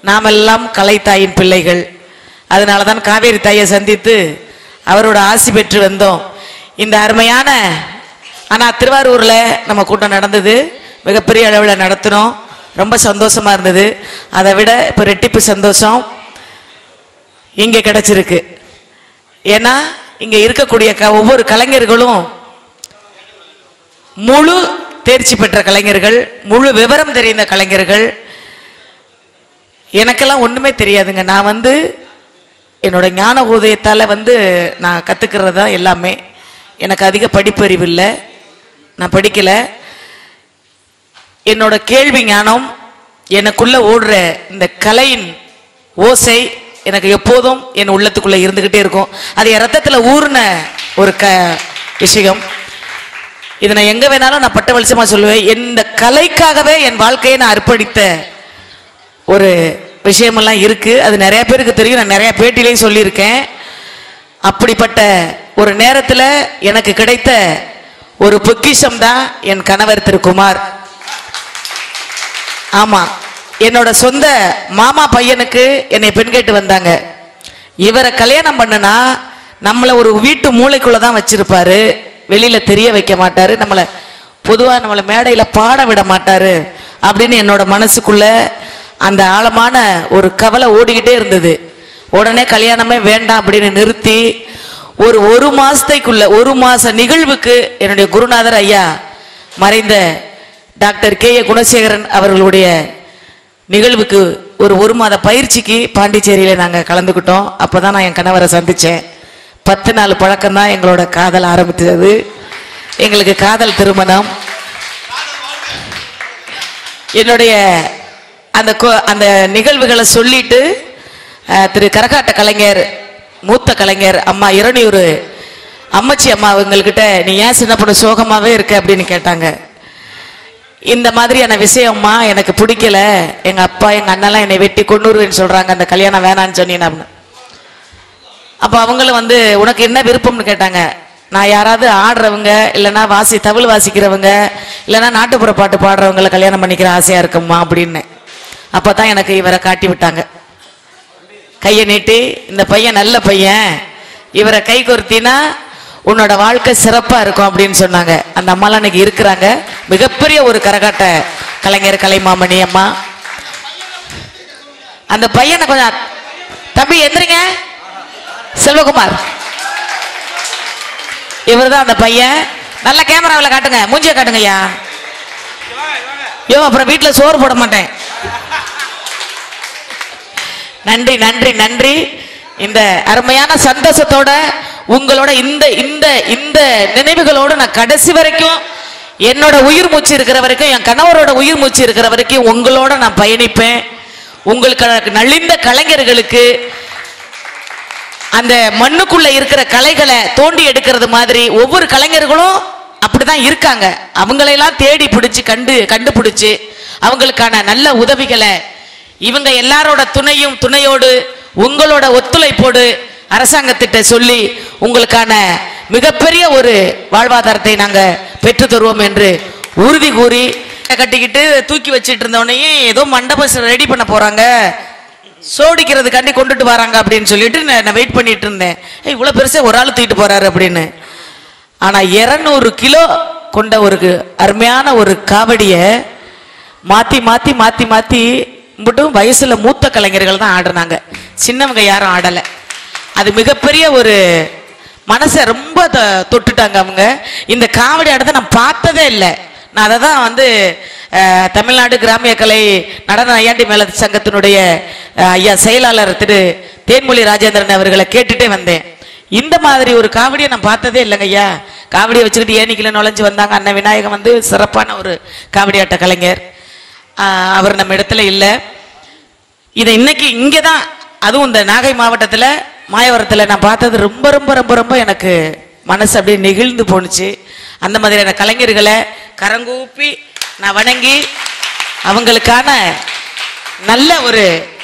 நாமெல்லாம் கலைத்தாயின் பிள்ளைகள் அதனால தான் காவேரி தாயை சந்தித்து அவரோட ஆசி பெற்று வந்தோம் இந்த அருமையான ஆனால் திருவாரூரில் நம்ம கூட்டம் நடந்தது மிகப்பெரிய அளவில் நடத்தினோம் ரொம்ப சந்தோஷமா இருந்தது அதை விட இப்போ ரெட்டிப்பு சந்தோஷம் இங்கே கிடைச்சிருக்கு ஏன்னா இங்கே இருக்கக்கூடிய க ஒவ்வொரு கலைஞர்களும் முழு தேர்ச்சி பெற்ற கலைஞர்கள் முழு விவரம் தெரிந்த கலைஞர்கள் எனக்கெல்லாம் ஒண்ணுமே தெரியாதுங்க நான் வந்து என்னோட ஞான உதயத்தால வந்து நான் கத்துக்கிறது தான் எல்லாமே எனக்கு அதிக படிப்பறிவு இல்லை நான் படிக்கல என்னோட கேள்வி ஞானம் எனக்குள்ள ஓடுற இந்த கலையின் ஓசை எனக்கு எப்போதும் என் உள்ளத்துக்குள்ள இருந்துகிட்டே இருக்கும் அது என் ரத்தத்துல ஊறின ஒரு க விஷயம் இதை நான் எங்க வேணாலும் நான் பட்ட வெளிச்சமா சொல்லுவேன் இந்த கலைக்காகவே என் வாழ்க்கையை நான் அர்ப்பணித்த ஒரு விஷயமெல்லாம் இருக்கு அது நிறைய பேருக்கு தெரியும் நான் நிறைய பேட்டிலையும் சொல்லியிருக்கேன் அப்படிப்பட்ட ஒரு நேரத்துல எனக்கு கிடைத்த ஒரு பொக்கிஷம் தான் என் கணவர் திரு குமார் ஆமா என்னோட சொந்த மாமா பையனுக்கு என்னை பெண் கேட்டு வந்தாங்க இவரை கல்யாணம் பண்ணுனா நம்மளை ஒரு வீட்டு மூளைக்குள்ள தான் வச்சிருப்பாரு வெளியில தெரிய வைக்க மாட்டாரு நம்மளை பொதுவா நம்மளை மேடையில பாட விட மாட்டாரு அப்படின்னு என்னோட மனசுக்குள்ள அந்த ஆழமான ஒரு கவலை ஓடிக்கிட்டே இருந்தது உடனே கல்யாணமே வேண்டாம் அப்படின்னு நிறுத்தி ஒரு ஒரு மாசத்தைக்குள்ள ஒரு மாச நிகழ்வுக்கு என்னுடைய குருநாதர் ஐயா மறைந்த டாக்டர் கே ஏ குணசேகரன் அவர்களுடைய நிகழ்வுக்கு ஒரு ஒரு மாத பயிற்சிக்கு பாண்டிச்சேரியில நாங்க கலந்துக்கிட்டோம் அப்பதான் நான் என் கணவரை சந்திச்சேன் பத்து நாள் பழக்கம் தான் எங்களோட காதல் ஆரம்பித்தது எங்களுக்கு காதல் திருமணம் என்னுடைய அந்த கொ- அந்த நிகழ்வுகளை சொல்லிட்டு அஹ், திரு கரகாட்ட கலைஞர் மூத்த கலைஞர் அம்மா இரணியூர் அம்மச்சி அம்மா அவங்கக்கிட்ட நீ ஏன் சின்ன பொண்ணு சோகமாவே இருக்க அப்படின்னு கேட்டாங்க இந்த மாதிரியான விஷயம்மா எனக்கு பிடிக்கல எங்க அப்பா எங்க அண்ணெல்லாம் என்னை வெட்டி கொண்டுருவேன்னு சொல்றாங்க அந்த கல்யாணம் வேணான்னு சொன்னீங்க அப்படின்னு அப்ப அவங்களும் வந்து உனக்கு என்ன விருப்பம்னு கேட்டாங்க நான் யாராவது ஆடுறவங்க இல்லைன்னா வாசி தவில் வாசிக்கிறவங்க இல்லைன்னா நாட்டுப்புற பாட்டு பாடுறவங்களை கல்யாணம் பண்ணிக்கிற ஆசையா இருக்கும்மா அப்படின்னு அப்பதான் எனக்கு இவரை காட்டி விட்டாங்க கையை நீட்டி இந்த பையன் நல்ல பையன் இவரை கை கொர்த்தினா உன்னோட வாழ்க்கை சிறப்பா இருக்கும் அப்படின்னு சொன்னாங்க அந்த அம்மாலாம் இன்னைக்கு இருக்கிறாங்க மிகப்பெரிய ஒரு கரகாட்ட கலைஞர் கலைமாமணி அம்மா அந்த பையனை கொஞ்சம் தம்பி எந்திரிங்க செல்வகுமார் இவர்தான் அந்த பையன் நல்ல கேமராவில் காட்டுங்க மூஞ்சிய காட்டுங்க ஐயா யோ அப்புறம் வீட்டுல சோறு போட மாட்டேன் நன்றி நன்றி நன்றி இந்த அருமையான சந்தோஷத்தோட உங்களோட இந்த இந்த இந்த நினைவுகளோட நான் கடைசி வரைக்கும் என்னோட உயிர் மூச்சு இருக்கிற வரைக்கும் என் கணவரோட உயிர் மூச்சு இருக்கிற வரைக்கும் உங்களோட நான் பயணிப்பேன் உங்களுக்கு நலிந்த கலைஞர்களுக்கு அந்த மண்ணுக்குள்ள இருக்கிற கலைகளை தோண்டி எடுக்கிறது மாதிரி ஒவ்வொரு கலைஞர்களும் அப்படிதான் இருக்காங்க அவங்களையெல்லாம் தேடி பிடிச்சு கண்டு கண்டுபிடிச்சு அவங்களுக்கான நல்ல உதவிகளை இவங்க எல்லாரோட துணையும் துணையோடு உங்களோட ஒத்துழைப்போடு அரசாங்கத்திட்ட சொல்லி உங்களுக்கான மிகப்பெரிய ஒரு வாழ்வாதாரத்தை நாங்க பெற்று தருவோம் என்று உறுதி கூறி கட்டிக்கிட்டு தூக்கி வச்சிட்டு இருந்தவனையே ஏதோ மண்டபம் ரெடி பண்ண போறாங்க சோடிக்கிறதுக்காண்டி கொண்டுட்டு வராங்க அப்படின்னு சொல்லிட்டு நான் நான் வெயிட் பண்ணிட்டு இருந்தேன் ஏய், இவ்வளவு பெருசா ஒரு ஆள் தூக்கிட்டு போறாரு அப்படின்னு ஆனா 200 கிலோ கொண்ட ஒரு அருமையான ஒரு காவடிய மாத்தி மாத்தி மாத்தி மாத்தி மட்டும் வயசுல மூத்த கலைஞர்கள் தான் ஆடுனாங்க சின்னவங்க யாரும் ஆடல அது மிகப்பெரிய ஒரு மனசை ரொம்ப தொ- தொட்டுட்டாங்க அவங்க இந்த காவடி ஆட்டத்தை நான் பார்த்ததே இல்லை நான் அதை தான் வந்து அஹ், தமிழ்நாடு கிராமிய கலை நடன ஐயாண்டி மேல சங்கத்தினுடைய அஹ், ஐயா செயலாளர் திரு தேன்மொழி ராஜேந்திரன் அவர்களை கேட்டுட்டே வந்தேன் இந்த மாதிரி ஒரு காவடியை நான் பார்த்ததே இல்லைங்க ஐயா காவடியை வச்சுக்கிட்டு ஏனிக்கில நுழைஞ்சு வந்தாங்க அண்ணன் விநாயகம் வந்து சிறப்பான ஒரு காவடி ஆட்ட கலைஞர் ஆஹ் அவர் நம்ம இடத்துல இல்லை இதை இன்னைக்கு இங்கே தான் அதுவும் இந்த நாகை மாவட்டத்தில் மாயவரத்தில் நான் பார்த்தது ரொம்ப ரொம்ப ரொம்ப ரொம்ப எனக்கு மனசு அப்படியே நெகிழ்ந்து போணுச்சு அந்த மாதிரியான கலைஞர்களை கரங்கூப்பி நான் வணங்கி அவங்களுக்கான நல்ல ஒரு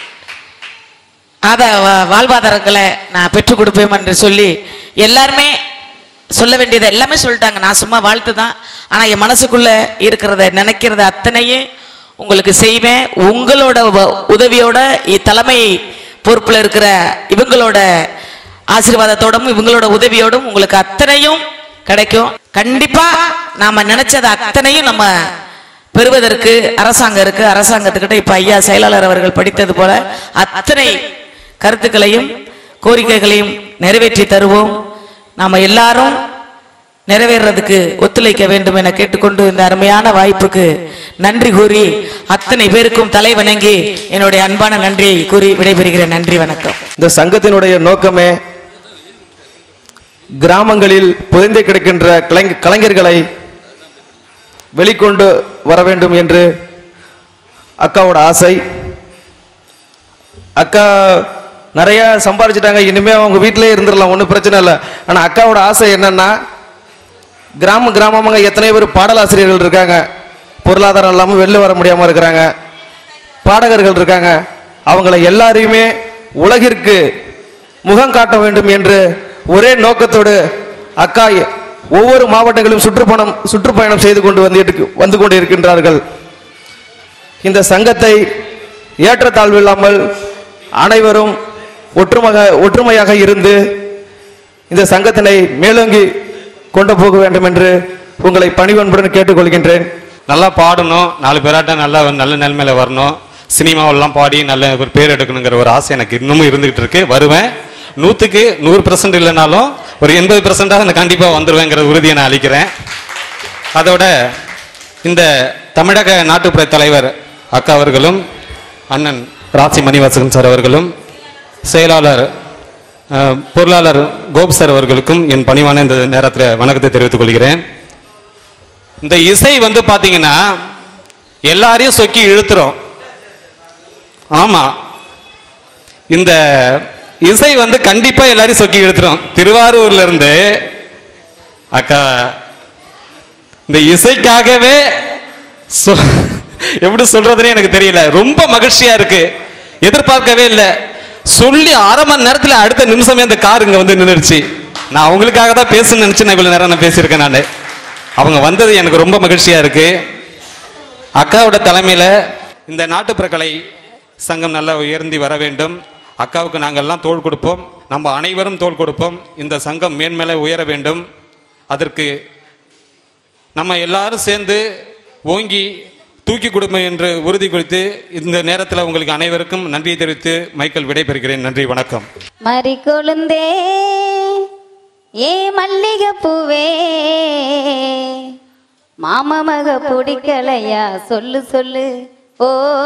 ஆத வா- வாழ்வாதாரங்களை நான் பெற்றுக் கொடுப்பேன் என்று சொல்லி எல்லாருமே சொல்ல வேண்டியதை எல்லாமே சொல்லிட்டாங்க நான் சும்மா வாழ்த்து தான் ஆனால் என் மனசுக்குள்ள இருக்கிறத நினைக்கிறத அத்தனையும் உங்களுக்கு செய்வேன் உங்களோட வ- உதவியோட தலைமை பொறுப்புல இருக்கிற இவங்களோட ஆசீர்வாதத்தோடும் இவங்களோட உதவியோடும் உங்களுக்கு அத்தனையும் கிடைக்கும் கண்டிப்பா நாம நினைச்சது அத்தனையும் நம்ம பெறுவதற்கு அரசாங்கம் இருக்கு அரசாங்கத்துக்கிட்ட இப்ப ஐயா செயலாளர் அவர்கள் படித்தது போல அத்தனை கருத்துக்களையும் கோரிக்கைகளையும் நிறைவேற்றி தருவோம் நாம எல்லாரும் நிறைவேறதுக்கு ஒத்துழைக்க வேண்டும் என கேட்டுக்கொண்டு இந்த அருமையான வாய்ப்புக்கு நன்றி கூறி அத்தனை பேருக்கும் தலை வணங்கி என்னுடைய அன்பான நன்றியை கூறி விடைபெறுகிறேன் நன்றி வணக்கம் இந்த சங்கத்தினுடைய நோக்கமே கிராமங்களில் புதைந்து கிடக்கின்ற கலைஞ- கலைஞர்களை வெளிக்கொண்டு வர வேண்டும் என்று அக்காவோட ஆசை அக்கா நிறைய சம்பாதிச்சிட்டாங்க இனிமே அவங்க வீட்டிலே இருந்துடலாம் ஒன்றும் பிரச்சனை இல்லை ஆனால் அக்காவோட ஆசை என்னன்னா கிராம கிராமமாக எத்தனை பேர் பாடலாசிரியர்கள் இருக்காங்க பொருளாதாரம் இல்லாமல் வெளில வர முடியாமல் இருக்கிறாங்க பாடகர்கள் இருக்காங்க அவங்கள எல்லாரையுமே உலகிற்கு முகம் காட்ட வேண்டும் என்று ஒரே நோக்கத்தோடு அக்கா ஒவ்வொரு மாவட்டங்களிலும் சுற்றுப்பயணம் சுற்றுப்பயணம் செய்து கொண்டு வந்து வந்து கொண்டு இருக்கின்றார்கள் இந்த சங்கத்தை ஏற்றத்தாழ்வு இல்லாமல் அனைவரும் ஒற்றுமாக ஒற்றுமையாக இருந்து இந்த சங்கத்தினை மேலோங்கி கொண்டு போக வேண்டும் என்று உங்களை பணிவன்புடன் கேட்டுக்கொள்கின்றேன் நல்லா பாடணும் நாலு பேராட்ட நல்லா நல்ல நிலைமையில வரணும் சினிமாவெல்லாம் பாடி நல்ல ஒரு பேர் எடுக்கணுங்கிற ஒரு ஆசை எனக்கு இன்னமும் இருந்துகிட்டு இருக்கு வருவேன் நூற்றுக்கு நூறு பெர்சன்ட் இல்லைனாலும் ஒரு எண்பது பெர்சென்டாக நான் கண்டிப்பாக வந்துடுவேங்கிற உறுதியை நான் அளிக்கிறேன் அதோட இந்த தமிழக நாட்டுப்புற தலைவர் அக்கா அவர்களும் அண்ணன் ராசி மணிவாசகன் சார் அவர்களும் செயலாளர் அஹ், பொருளாளர் கோப் சார் அவர்களுக்கும் என் பணிவான இந்த நேரத்தில் வணக்கத்தை தெரிவித்துக் கொள்கிறேன் இந்த இசை வந்து பாத்தீங்கன்னா எல்லாரையும் சொக்கி இழுத்துரும் ஆமா இந்த இசை வந்து கண்டிப்பா எல்லாரையும் சொக்கி இழுத்துரும் திருவாரூர்ல இருந்து அக்கா இந்த இசைக்காகவே சொ- எப்படி சொல்றதுன்னு எனக்கு தெரியல ரொம்ப மகிழ்ச்சியா இருக்கு எதிர்பார்க்கவே இல்லை சொல்லி அரை மணி நேரத்துல அடுத்த நிமிஷமே அந்த கார் இங்க வந்து நின்றுச்சு நான் அவங்களுக்காக தான் பேசணும்னு நினைச்சு நான் இவ்வளவு நேரம் நான் பேசியிருக்கேன் நான் அவங்க வந்தது எனக்கு ரொம்ப மகிழ்ச்சியா இருக்கு அக்காவோட தலைமையில இந்த நாட்டுப்புற கலை சங்கம் நல்லா உயர்ந்தி வர வேண்டும் அக்காவுக்கு நாங்கள்லாம் தோள் கொடுப்போம் நம்ம அனைவரும் தோள் கொடுப்போம் இந்த சங்கம் மேன்மேலே உயர வேண்டும் அதற்கு நம்ம எல்லாரும் சேர்ந்து ஓங்கி தூக்கி கொடுப்போம் என்று உறுதி குறித்து இந்த நேரத்தில் உங்களுக்கு அனைவருக்கும் நன்றியை தெரிவித்து மைக்கேல் விடைபெறுகிறேன் நன்றி வணக்கம் மறி கொழுந்தே ஏ மல்லிகை பூவே மாமமக பிடிக்கலையா சொல்லு சொல்லு ஓ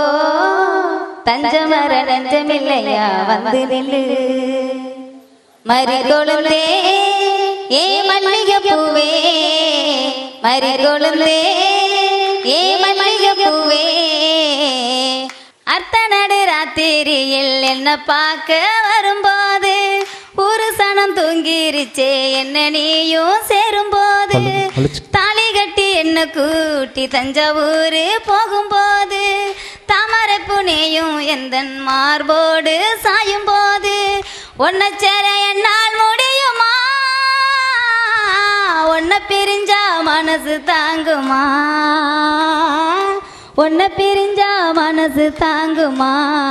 தஞ்சமர நெஞ்சமில்லையா வந்து நில்லு மறி கொழுந்தே ஏ மல்லிகை பூவே மறி கொழுந்தே ஏ மல்லிகை பூவே அர்த்த நடு ராத்திரியில் என்ன பார்க்க வரும்போது ஒரு சனம் தூங்கிருச்சே என்ன நீயும் சேரும்போது தாலி கட்டி என்ன கூட்டி தஞ்சாவூர் போகும்போது தாமரை புனையும் எந்த மார்போடு சாயும் போது ஒன்ன சேர என்னால் முடியுமா உன்னை பிரிஞ்சா மனசு தாங்குமா உன்னை பிரிஞ்சா மனசு தாங்குமா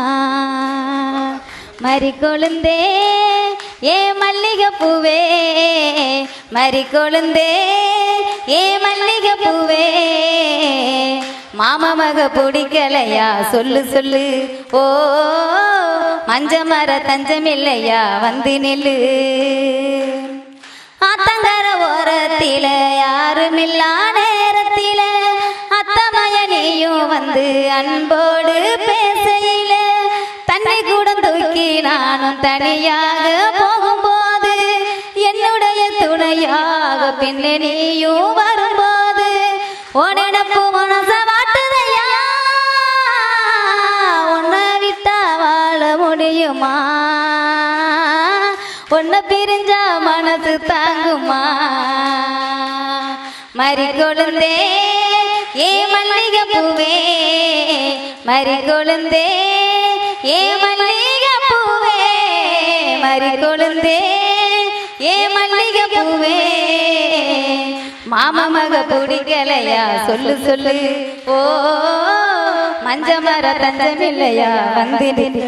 மறி கொழுந்தே ஏ மல்லிகை பூவே மறி கொழுந்தே ஏ மல்லிகை பூவே மாமா மக பிடிக்கலையா சொல்லு சொல்லு ஓ மஞ்ச மர தஞ்சம் இல்லையா வந்து நில்லு ஆத்தங்கர ஓரத்தில யாருமில்லா நேரத்தில அத்தமயனியும் வந்து அன்போடு பேசையில தன்னை கூட தூக்கி நானும் தனியாக போகும்போது என்னுடைய துணையாக பின்னே நீயும் வரும்போது உனப்பு மனச வாட்டுதையா உன்னை விட்டா வாழ முடியுமா உன்னை பிரிஞ்சா மனசு தாங்குமா மறி கொழுந்தே ஏ மல்லிகை பூவே மறி கொழுந்தே ஏ மல்லிகை பூவே மறி கொழுந்தே ஏ மல்லிகை பூவே மாமா மக பிடிக்கலையா சொல்லு சொல்லு ஓ மஞ்ச மர தஞ்சமில்லையா வந்து நில்லு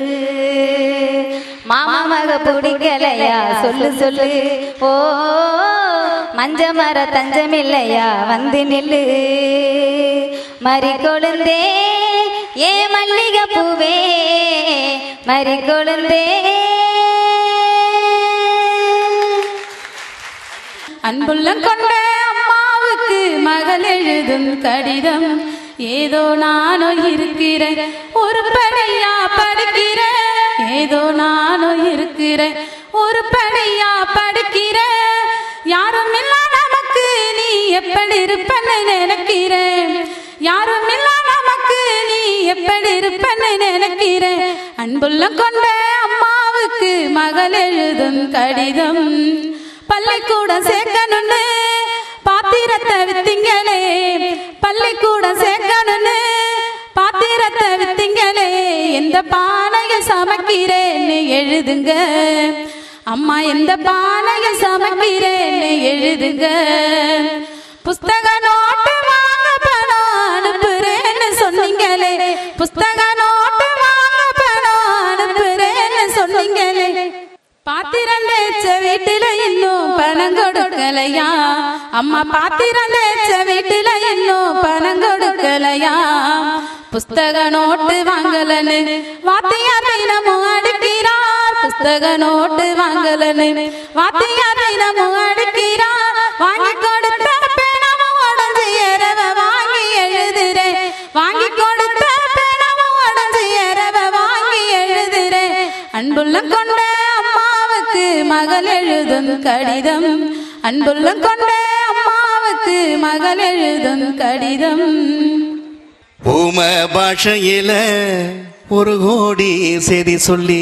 மாமா மக பிடிக்கலையா சொல்லு சொல்லு ஓ மஞ்ச மர தஞ்சமில்லையா வந்து நில்லு மறி கொழுந்தே ஏ மல்லிகை பூவே மறி கொழுந்தே அன்புள்ளம் கொண்ட அம்மாவுக்கு மகள் எழுதும் கடிதம் ஏதோ நானும் இருக்கிறேன் ஒரு படையா படிக்கிறேன் ஏதோ நானும் இருக்கிறேன் ஒரு படையா படிக்கிறேன் யாரும் இல்ல நமக்கு நீ எப்படி இருப்பன்னு நினைக்கிறேன் யாரும் இல்ல நமக்கு நீ எப்படி இருப்பன்னு நினைக்கிறேன் அன்புள்ளம் கொண்ட அம்மாவுக்கு மகள் எழுதும் கடிதம் பள்ளிக்கூடம் சேர்க்கணும்னு பாத்திரத்தை வித்தீங்களே பள்ளிக்கூடம் சேர்க்கணும்னு பாத்திரத்தை வித்தீங்களே எந்த பானைய சமைக்கிறேன்னு எழுதுங்க அம்மா எந்த பானைய சமைக்கிறேன்னு எழுதுங்க புஸ்தக நோட்டு வாங்க பணம் அனுப்புறேன்னு சொன்னீங்களே புஸ்தக நோட்டு வாங்க பணம் அனுப்புறேன்னு சொன்னீங்களே பாத்திரம் தேய்ச்ச வீட்டுல இன்னும் பணம் கொடுக்கலையா அம்மா பாத்திரம் தேய்ச்ச வீட்டுல இன்னும் பணம் கொடுக்கலையா புஸ்தக நோட்டு வாங்கலன்னு வாத்தியார் தினமும் அடிக்கிறார் புஸ்தக நோட்டு வாங்கலன்னு வாத்தியார் தினமும் அடிக்கிறார் வாங்கி கொடுத்த பேனாவும் உடஞ்சு ஏறவ வாங்கி எழுதுறேன் வாங்கி கொடுத்த பேனாவும் உடஞ்சு ஏறவ வாங்கி எழுதுறேன் அன்புள்ள கொண்ட அம்மாவுக்கு மகள் எழுதும் கடிதம் அன்புள்ள கொண்ட அம்மாவுக்கு மகள் எழுதும் கடிதம் ஊம பாஷையில ஒரு கோடி செய்தி சொல்லி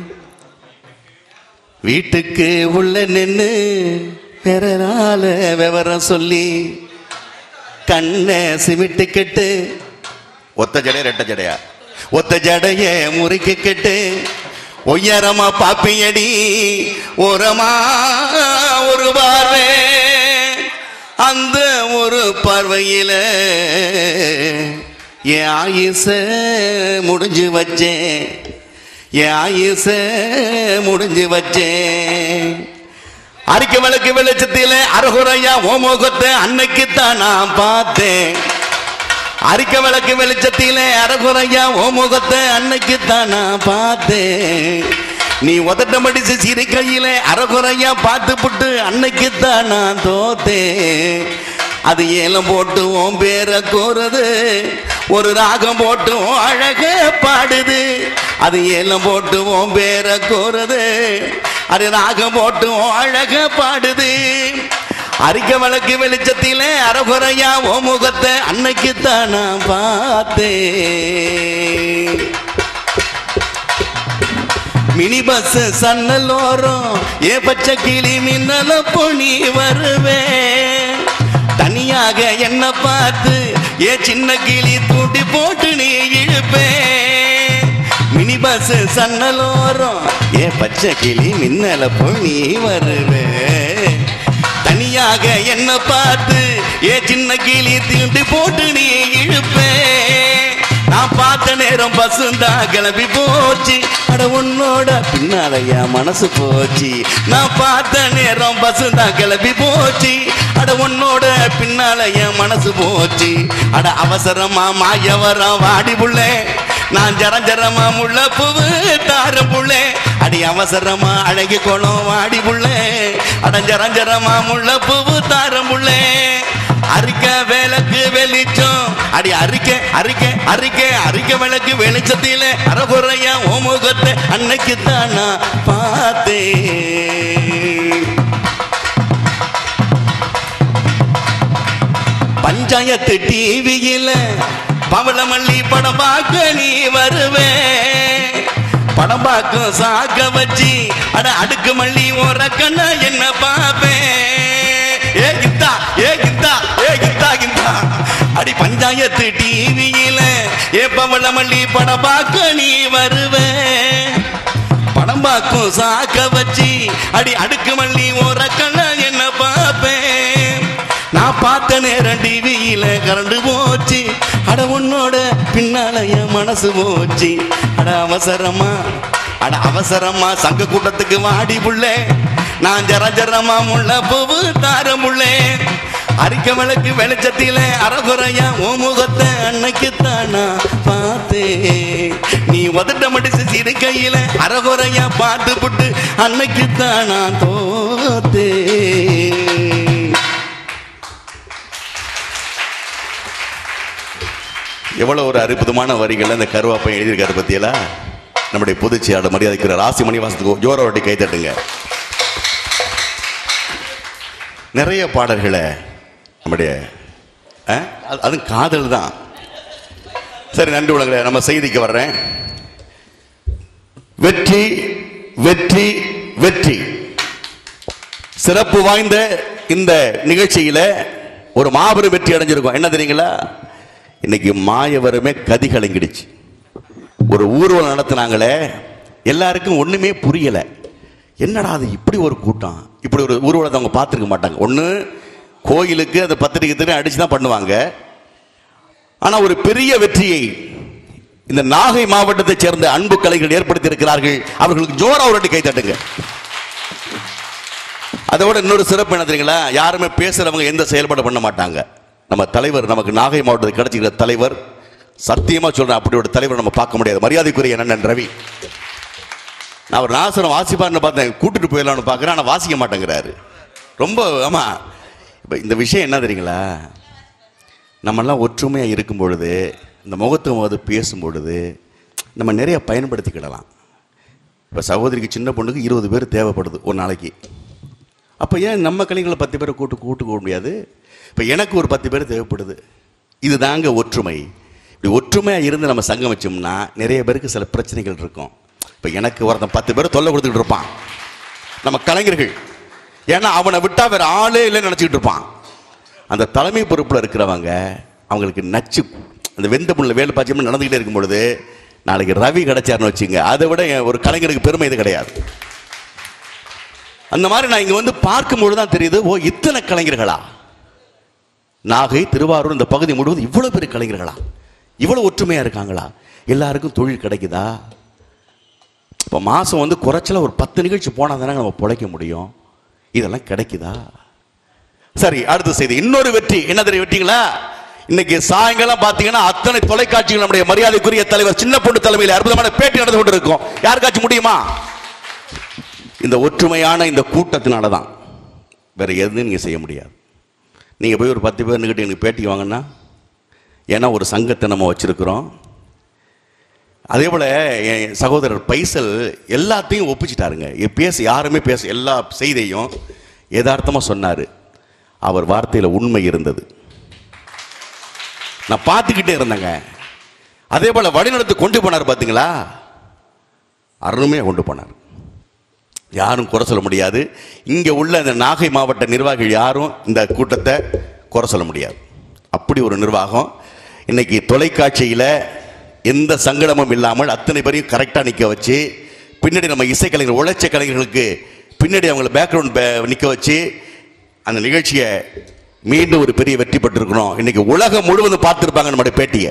வீட்டுக்கு உள்ள நின்னு பிறரால விவரம் சொல்லி கண்ணை சிமிட்டுக்கிட்டு ஒத்த ஜடைய ரெட்ட ஜடையா ஒத்த ஜடைய முறுக்கிக்கிட்டு ஒய்யரமா பாப்பியடி ஓரமா ஒரு பார்வை அந்த ஒரு பார்வையில என் ஆயுச முடிஞ்சு வச்சேன் என் ஆயுச முடிஞ்சு வச்சேன் அரிக்க விளக்கு வெளிச்சத்தில அருகுறையா ஓமோகத்தை அன்னைக்கு தான் நான் பார்த்தேன் அரிக்க விளக்கு வெளிச்சத்திலே அறகுறையா ஓ முகத்தை அன்னைக்கு தான் நான் பார்த்தேன் நீ உதட்ட மடிச்சு சிரிக்கையில அறகுறையா பார்த்து புட்டு அன்னைக்கு தான் நான் தோத்தேன் அது ஏலம் போட்டு உன் பேரை கோருது ஒரு ராகம் போட்டு உன் அழக பாடுது அது ஏலம் போட்டு உன் பேரை கோருது அது ராகம் போட்டு உன் அழக பாடுது அரிக்க வழக்கு வெளிச்சத்திலே அறகுறையா ஓ முகத்தை அன்னைக்கு தான் நான் பார்த்தேன் மினி பஸ் சன்னலோரம் ஏ பச்சை கிளி மின்னல பொணி வருவேன் தனியாக என்ன பார்த்து ஏ சின்ன கிளி தூண்டி போட்டு நீ இழுப்பேன் மினி பஸ் சன்னலோரம் ஏ பச்சை கிளி மின்னல பொணி வருவேன் தனியாக என்ன பார்த்து ஏ சின்ன கிளி தீண்டு போட்டு நீ இழுப்பே நான் பார்த்த நேரம் பசுந்தா கிளம்பி போச்சு அட உன்னோட பின்னால என் மனசு போச்சு நான் பார்த்த நேரம் பசுந்தா கிளம்பி போச்சு அட உன்னோட பின்னால என் மனசு போச்சு அட அவசரமா மாயவரம் வாடி புள்ளே நான் ஜரம் ஜரமா முள்ள பூவு தார புள்ளே அடி அவசரமா அழகி குளம் வாடி புள்ளே அடஞ்சரஞ்சரமா முள்ள பூவு தாரம் புள்ளே அரிக்க விளக்கு வெளிச்சம் அடி அரிக்க அரிக்க அரிக்க அரிக்க விளக்கு வெளிச்சத்தில அறகுறையா ஓமுகத்தை அன்னைக்கு தான் நான் பார்த்தேன் பஞ்சாயத்து டிவியில பவளமல்லி படம் பார்க்க நீ வருவே படம் பார்க்கும் சாக்க வச்சு அட அடுக்கு மல்லி ஓர கண்ணா என்ன பாப்பேன் ஏ கித்தா ஏ கித்தா ஏ கித்தா கித்தா அடி பஞ்சாயத்து டிவியில ஏ பவளமல்லி படம் பார்க்க நீ வருவே படம் பார்க்கும் சாக்க வச்சு அடி அடுக்கு மல்லி ஓர கண்ணா என்ன பாப்பேன் நான் பார்த்த நேரம் டிவியில கீழே கரண்டு போச்சு அட உன்னோட பின்னால என் மனசு போச்சு அட அவசரமா அட அவசரமா சங்க கூட்டத்துக்கு வாடி புள்ளே நான் ஜர ஜரமா முள்ள பூவு தார முள்ளே அரிக்க விளக்கு வெளிச்சத்தில அறகுறையா ஓ முகத்தை அன்னைக்கு தானா பார்த்தேன் நீ உதட்ட மடிச்சு சிரிக்கையில அறகுறையா பார்த்து புட்டு அன்னைக்கு தானா தோத்தேன் எவ்வளவு ஒரு அற்புதமான வரிகள் அந்த கருவாப்பை எழுதியிருக்காரு பத்தியலா நம்முடைய பொதுச்செயலாளர் மரியாதைக்குரிய ராசி மணிவாசத்துக்கு ஜோர வாட்டி கை தட்டுங்க நிறைய பாடல்களை நம்முடைய ஆ? அது- அதுவும் காதல் தான் சரி நன்றி உலகளே நம்ம செய்திக்கு வர்றேன் வெற்றி வெற்றி வெற்றி சிறப்பு வாய்ந்த இந்த நிகழ்ச்சியில ஒரு மாபெரும் வெற்றி அடைஞ்சிருக்கோம் என்ன தெரியுங்களா இன்னைக்கு மாயவரமே கதி கலங்கிடுச்சு ஒரு ஊர்வலம் நடத்துனாங்களே எல்லாருக்கும் ஒண்ணுமே புரியல என்னடா அது இப்படி ஒரு கூட்டம் இப்படி ஒரு ஊர்வலத்தை அவங்க பார்த்துருக்க மாட்டாங்க ஒன்று கோயிலுக்கு அந்த பத்திரிக்கை திரை அடிச்சு தான் பண்ணுவாங்க ஆனா ஒரு பெரிய வெற்றியை இந்த நாகை மாவட்டத்தைச் சேர்ந்த அன்பு கலைஞர்கள் ஏற்படுத்தி இருக்கிறார்கள் அவர்களுக்கு ஜோரா ஒரு வாட்டி கை தட்டுங்க அதோட இன்னொரு சிறப்பு என்ன தெரியுங்களா யாருமே பேசுறவங்க எந்த செயல்பாடு பண்ண மாட்டாங்க நம்ம தலைவர் நமக்கு நாகை மாவட்டத்துக்கு கிடைச்சிக்கிற தலைவர் சத்தியமா சொல்றேன் அப்படி ஒரு தலைவர் நம்ம பார்க்க முடியாது மரியாதைக்குரிய அண்ணன் ரவி நான் ஒரு நாசனம் வாசிப்பார்னு பார்த்தேன் கூட்டிட்டு போயிடலாம்னு பார்க்குறேன் ஆனால் வாசிக்க மாட்டேங்கிறாரு ரொம்ப ஆமா இப்போ இந்த விஷயம் என்ன தெரியுங்களா நம்மெல்லாம் ஒற்றுமையாக இருக்கும் பொழுது இந்த முகத்துவம் வந்து பேசும் பொழுது நம்ம நிறைய பயன்படுத்திக்கிடலாம் இப்போ சகோதரிக்கு சின்ன பொண்ணுக்கு இருபது பேர் தேவைப்படுது ஒரு நாளைக்கு அப்போ ஏன் நம்ம கலைஞர்களை பத்து பேரை கூட்டு கூட்டு போக முடியாது இப்போ எனக்கு ஒரு பத்து பேர் தேவைப்படுது இது தாங்க ஒற்றுமை இப்படி ஒற்றுமையாக இருந்து நம்ம சங்கம் வச்சோம்னா நிறைய பேருக்கு சில பிரச்சனைகள் இருக்கும் இப்போ எனக்கு ஒருத்தன் பத்து பேர் தொல்லை கொடுத்துக்கிட்டு இருப்பான் நம்ம கலைஞர்கள் ஏன்னா அவனை விட்டா வேற ஆளே இல்லைன்னு நினச்சிக்கிட்டு இருப்பான் அந்த தலைமை பொறுப்பில் இருக்கிறவங்க அவங்களுக்கு நச்சு அந்த வெந்த புண்ணில் வேலை பாய்ச்சி நடந்துக்கிட்டே இருக்கும் பொழுது நாளைக்கு ரவி கிடைச்சாருன்னு வச்சுங்க அதை விட என் ஒரு கலைஞருக்கு பெருமை இது கிடையாது அந்த மாதிரி நான் இங்க வந்து பார்க்கும்பொழுது தான் தெரியுது ஓ இத்தனை கலைஞர்களா நாகை திருவாரூர் இந்த பகுதி முழுவதும் இவ்வளவு பெரிய கலைஞர்களா இவ்வளவு ஒற்றுமையா இருக்காங்களா எல்லாருக்கும் தொழில் கிடைக்குதா இப்போ மாசம் வந்து குறைச்சல ஒரு பத்து நிகழ்ச்சி போனால் தானே நம்ம பிழைக்க முடியும் இதெல்லாம் கிடைக்குதா சரி அடுத்த செய்தி இன்னொரு வெற்றி என்ன தெரியும் வெற்றிங்களா இன்னைக்கு சாயங்காலம் பார்த்தீங்கன்னா அத்தனை தொலைக்காட்சிகள் நம்முடைய மரியாதைக்குரிய தலைவர் சின்ன பொண்ணு தலைமையில் அற்புதமான பேட்டி நடந்து கொண்டு இருக்கும் யாருக்காச்சும் முடியுமா இந்த ஒற்றுமையான இந்த கூட்டத்தினால தான் வேற எதுவும் நீங்கள் செய்ய முடியாது நீங்கள் போய் ஒரு பத்து பேர் நிக்கிட்டு எனக்கு பேட்டி வாங்கன்னா ஏன்னா ஒரு சங்கத்தை நம்ம வச்சிருக்கிறோம் அதே போல் என் சகோதரர் பைசல் எல்லாத்தையும் ஒப்பிச்சிட்டாருங்க இ- பேச யாருமே பேச எல்லா செய்தியையும் யதார்த்தமாக சொன்னார் அவர் வார்த்தையில் உண்மை இருந்தது நான் பார்த்துக்கிட்டே இருந்தேங்க அதே போல் வழிநடத்து கொண்டு போனார் பார்த்தீங்களா அருமையாக கொண்டு போனார் யாரும் குறை சொல்ல முடியாது இங்கே உள்ள இந்த நாகை மாவட்ட நிர்வாகிகள் யாரும் இந்த கூட்டத்தை குறை சொல்ல முடியாது அப்படி ஒரு நிர்வாகம் இன்னைக்கு தொலைக்காட்சியில் எந்த சங்கடமும் இல்லாமல் அத்தனை பேரையும் கரெக்டாக நிற்க வச்சு பின்னாடி நம்ம இசைக்கலைஞர் உழைச்ச கலைஞர்களுக்கு பின்னாடி அவங்கள பேக்ரவுண்ட் நிற்க வச்சு அந்த நிகழ்ச்சியை மீண்டும் ஒரு பெரிய வெற்றி பெற்றிருக்கிறோம் இன்னைக்கு உலகம் முழுவதும் பார்த்துருப்பாங்க நம்முடைய பேட்டியை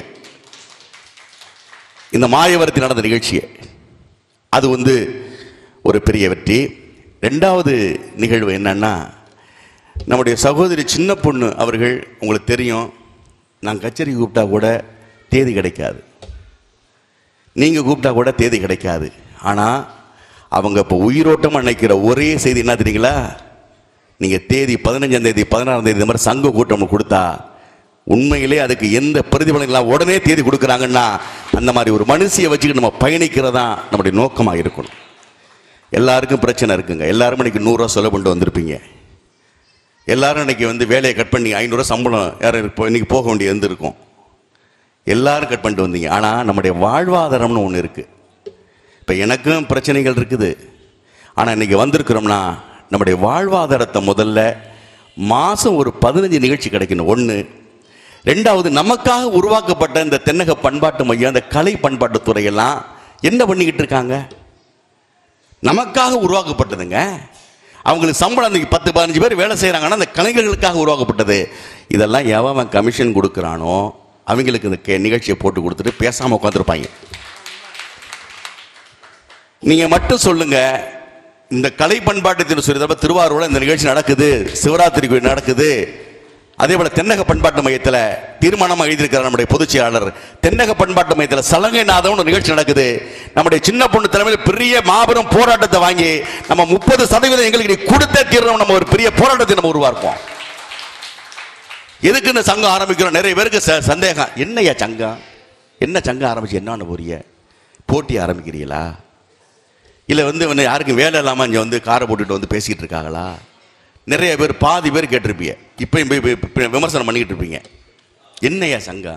இந்த மாயவரத்தில் நடந்த நிகழ்ச்சியை அது வந்து ஒரு பெரிய வெற்றி ரெண்டாவது நிகழ்வு என்னன்னா நம்முடைய சகோதரி சின்ன பொண்ணு அவர்கள் உங்களுக்கு தெரியும் நான் கச்சேரி கூப்பிட்டா கூட தேதி கிடைக்காது நீங்கள் கூப்பிட்டா கூட தேதி கிடைக்காது ஆனால் அவங்க இப்போ உயிரோட்டமாக நினைக்கிற ஒரே செய்தி என்ன தெரியுங்களா நீங்கள் தேதி பதினஞ்சாம் தேதி பதினாறாம் தேதி இந்த மாதிரி சங்க கூட்டம் கொடுத்தா உண்மையிலே அதுக்கு எந்த பிரதிபலன் இல்லாம உடனே தேதி கொடுக்குறாங்கன்னா அந்த மாதிரி ஒரு மனுஷியை வச்சுக்கிட்டு நம்ம பயணிக்கிறதா நம்முடைய நோக்கமாக இருக்கணும் எல்லாருக்கும் பிரச்சனை இருக்குங்க எல்லாரும் இன்னைக்கு நூறுரூவா செலவு பண்ணிட்டு வந்திருப்பீங்க எல்லாரும் இன்னைக்கு வந்து வேலையை கட் பண்ணி ஐநூறுரூவா சம்பளம் யாரும் இப்போ இன்னைக்கு போக வேண்டிய இருந்திருக்கும் எல்லாரும் கட் பண்ணிட்டு வந்தீங்க ஆனால் நம்முடைய வாழ்வாதாரம்னு ஒன்று இருக்குது இப்போ எனக்கும் பிரச்சனைகள் இருக்குது ஆனால் இன்னைக்கு வந்திருக்கிறோம்னா நம்முடைய வாழ்வாதாரத்தை முதல்ல மாதம் ஒரு பதினஞ்சு நிகழ்ச்சி கிடைக்கணும் ஒன்று ரெண்டாவது நமக்காக உருவாக்கப்பட்ட இந்த தென்னக பண்பாட்டு மையம் இந்த கலை பண்பாட்டு துறையெல்லாம் என்ன பண்ணிக்கிட்டு இருக்காங்க நமக்காக உருவாக்கப்பட்டதுங்க அவங்களுக்கு சம்பளம் அன்னைக்கு பத்து பதினஞ்சு பேர் வேலை செய்கிறாங்கன்னா அந்த கலைஞர்களுக்காக உருவாக்கப்பட்டது இதெல்லாம் எவன் அவன் கமிஷன் கொடுக்குறானோ அவங்களுக்கு இந்த கே நிகழ்ச்சியை போட்டு கொடுத்துட்டு பேசாமல் உட்காந்துருப்பாங்க நீங்க மட்டும் சொல்லுங்க இந்த கலை பண்பாட்டு திரு சொல்லி திருவாரூர்ல இந்த நிகழ்ச்சி நடக்குது சிவராத்திரி கோயில் நடக்குது அதே போல தென்னக பண்பாட்டு மையத்தில் தீர்மானம் எழுதியிருக்கிறார் நம்முடைய பொதுச் செயலாளர் தென்னக பண்பாட்டு மையத்தில் சலங்கை நாதம் ஒரு நிகழ்ச்சி நடக்குது நம்முடைய சின்ன பொண்ணு தலைமையில் பெரிய மாபெரும் போராட்டத்தை வாங்கி நம்ம முப்பது சதவீதம் எங்களுக்கு நீ கொடுத்தே தீரணும் நம்ம ஒரு பெரிய போராட்டத்தை நம்ம உருவாக்குவோம் எதுக்கு இந்த சங்கம் ஆரம்பிக்கிறோம் நிறைய பேருக்கு ச- சந்தேகம் என்னய்யா சங்கம் என்ன சங்கம் ஆரம்பிச்சு என்ன போறிய போட்டி ஆரம்பிக்கிறீங்களா இல்லை வந்து வந்து யாருக்கும் வேலை இல்லாமல் இங்கே வந்து காரை போட்டுட்டு வந்து பேசிக்கிட்டு இருக்காங்களா நிறைய பேர் பாதி பேர் கேட்டிருப்பீங்க இப்பயும் போய் போய் போய் விமர்சனம் பண்ணிக்கிட்டு இருப்பீங்க என்னய்யா சங்கம்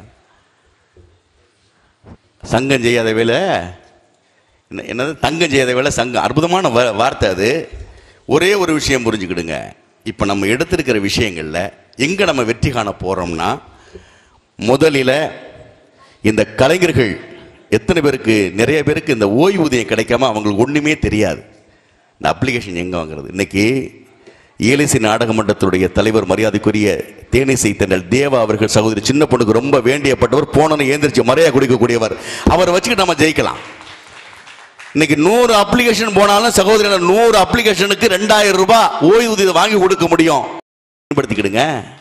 சங்கம் செய்யாத வேலை என்ன என்னது தங்கம் செய்யாத வேலை சங்கம் அற்புதமான வா- வார்த்தை அது ஒரே ஒரு விஷயம் புரிஞ்சுக்கிடுங்க இப்போ நம்ம எடுத்திருக்கிற விஷயங்களில் எங்கே நம்ம வெற்றி காண போகிறோம்னா முதலில் இந்த கலைஞர்கள் எத்தனை பேருக்கு நிறைய பேருக்கு இந்த ஓய்வூதியம் கிடைக்காம அவங்களுக்கு ஒன்றுமே தெரியாது இந்த அப்ளிகேஷன் எங்கே வாங்குறது இன்னைக்கு ஏலிசி நாடக மன்றத்துடைய தலைவர் மரியாதைக்குரிய தேனிசை தென்றல் தேவா அவர்கள் சகோதரி சின்ன பொண்ணுக்கு ரொம்ப வேண்டியப்பட்டவர் போனோன்னு ஏந்திரிச்சு மறையா குடிக்கக்கூடியவர் அவரை வச்சுக்கிட்டு நம்ம ஜெயிக்கலாம் இன்னைக்கு நூறு அப்ளிகேஷன் போனாலும் சகோதரிகள் நூறு அப்ளிகேஷனுக்கு ரெண்டாயிரம் ரூபாய் ஓய்வூதியம் வாங்கி கொடுக்க முடியும் பயன்படுத்திக்கிடுங்க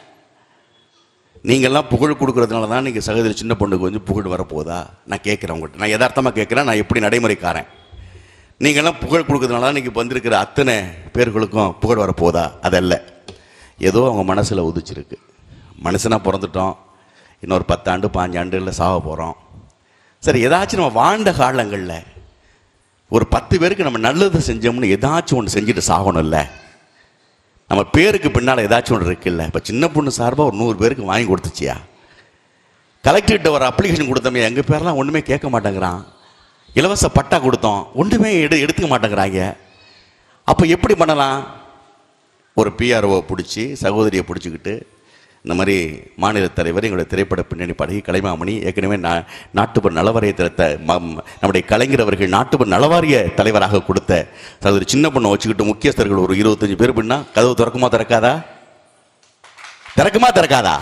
நீங்கள்லாம் புகழ் கொடுக்கறதுனால தான் நீங்கள் சகோதரி சின்ன பொண்ணுக்கு வந்து புகழ் வரப்போதா நான் கேட்குறேன் உங்கள்கிட்ட நான் யதார்த்தமாக கேட்குறேன் நான் எப்படி நடைமுறைக்காரன் நீங்கள்லாம் புகழ் கொடுக்கறதுனால தான் இன்னைக்கு வந்திருக்கிற அத்தனை பேர்களுக்கும் புகழ் வரப்போதா அதல்ல ஏதோ அவங்க மனசில் உதிச்சிருக்கு மனுஷனாக பிறந்துட்டோம் இன்னொரு பத்தாண்டு பாஞ்சாண்டுகளில் சாக போகிறோம் சரி ஏதாச்சும் நம்ம வாழ்ந்த காலங்களில் ஒரு பத்து பேருக்கு நம்ம நல்லது செஞ்சோம்னு ஏதாச்சும் ஒன்று செஞ்சுட்டு சாகணும்ல நம்ம பேருக்கு பின்னால் ஏதாச்சும் ஒன்று இருக்குல்ல இப்போ சின்ன பொண்ணு சார்பாக ஒரு நூறு பேருக்கு வாங்கி கொடுத்துச்சியா கலெக்டர்கிட்ட ஒரு அப்ளிகேஷன் கொடுத்தோமே எங்கள் பேர்லாம் ஒன்றுமே கேட்க மாட்டேங்கிறான் இலவச பட்டா கொடுத்தோம் ஒன்றுமே எடு எடுத்துக்க மாட்டேங்கிறாங்க அப்போ எப்படி பண்ணலாம் ஒரு பிஆர்ஓ பிடிச்சி சகோதரியை பிடிச்சிக்கிட்டு இந்த மாதிரி மாநில தலைவர் எங்களுடைய திரைப்பட பின்னணி பாடகி கலைமாமணி ஏற்கனவே நா நாட்டுப்புற நலவாரியத்தில் த ம- நம்முடைய கலைஞர் அவர்கள் நாட்டுப்புற நலவாரிய தலைவராக கொடுத்த சகோதரி சின்ன பொண்ணை வச்சுக்கிட்டு முக்கியஸ்தர்கள் ஒரு இருபத்தஞ்சு பேர் பின்னா கதவு திறக்குமா திறக்காதா திறக்குமா திறக்காதா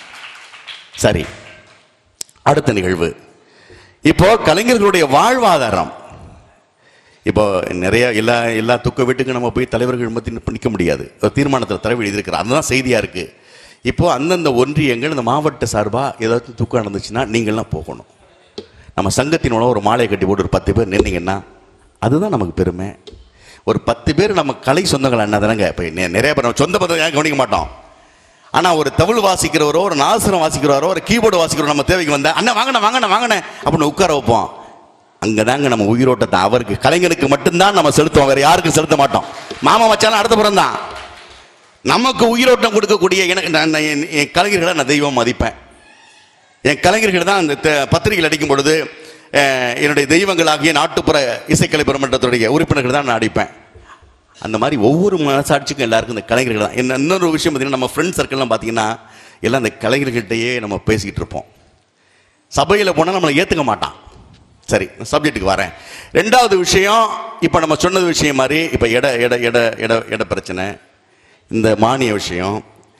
சரி அடுத்த நிகழ்வு இப்போ கலைஞர்களுடைய வாழ்வாதாரம் இப்போ நிறைய எல்லா எல்லா துக்க வீட்டுக்கு நம்ம போய் தலைவர்கள் மத்தி நிற்க முடியாது ஒரு தீர்மானத்தில் தலைவர் எழுதியிருக்கிறார் அதுதான் செய்தியாக இருக்கு இப்போ அந்தந்த ஒன்றியங்கள் இந்த மாவட்ட சார்பாக ஏதாச்சும் துக்கம் நடந்துச்சுன்னா நீங்கள்லாம் போகணும் நம்ம சங்கத்தின் மூலம் ஒரு மாலையை கட்டி போட்டு ஒரு பத்து பேர் நின்னீங்கன்னா அதுதான் நமக்கு பெருமை ஒரு பத்து பேர் நம்ம கலை சொந்தங்கள் என்ன தானங்க இப்போ நிறைய பேர் நம்ம சொந்த பந்தம் ஏன் கவனிக்க மாட்டோம் ஆனால் ஒரு தவிழ் வாசிக்கிறவரோ ஒரு நாசுரம் வாசிக்கிறவரோ ஒரு கீபோர்டு வாசிக்கிறவரோ நம்ம தேவைக்கு வந்தா அண்ணா வாங்கண்ணா வாங்கண்ணா வாங்கண்ணே அப்படின்னு உட்கார வைப்போம் அங்கே தாங்க நம்ம உயிரோட்டத்தை அவருக்கு கலைஞனுக்கு மட்டும்தான் நம்ம செலுத்துவோம் வேற யாருக்கும் செலுத்த மாட்டோம் மாமா வச்சாலும் அடுத்த புறம் தான் நமக்கு உயிரோட்டம் கொடுக்கக்கூடிய எனக்கு நான் நான் என் என் கலைஞர்களை நான் தெய்வம் மதிப்பேன் என் கலைஞர்கள் தான் அந்த த- பத்திரிகைகள் அடிக்கும் பொழுது அஹ், என்னுடைய தெய்வங்களாகிய நாட்டுப்புற இசைக்கலை பெருமன்றத்துடைய உறுப்பினர்கள் தான் நான் அடிப்பேன் அந்த மாதிரி ஒவ்வொரு மனசாட்சிக்கும் எல்லாருக்கும் இந்த கலைஞர்கள் தான் என்ன இன்னொரு விஷயம் பார்த்தீங்கன்னா நம்ம ஃப்ரெண்ட் சர்க்கிள்லாம் பார்த்தீங்கன்னா எல்லாம் அந்த கலைஞர்கள்ட்டையே நம்ம பேசிக்கிட்டு இருப்போம் சபையில் போனால் நம்மளை ஏற்றுக்க மாட்டான் சரி சப்ஜெக்ட்டுக்கு வரேன் ரெண்டாவது விஷயம் இப்போ நம்ம சொன்னது விஷயம் மாதிரி இப்போ இட இட இட இட இட பிரச்சனை இந்த மானிய விஷயம்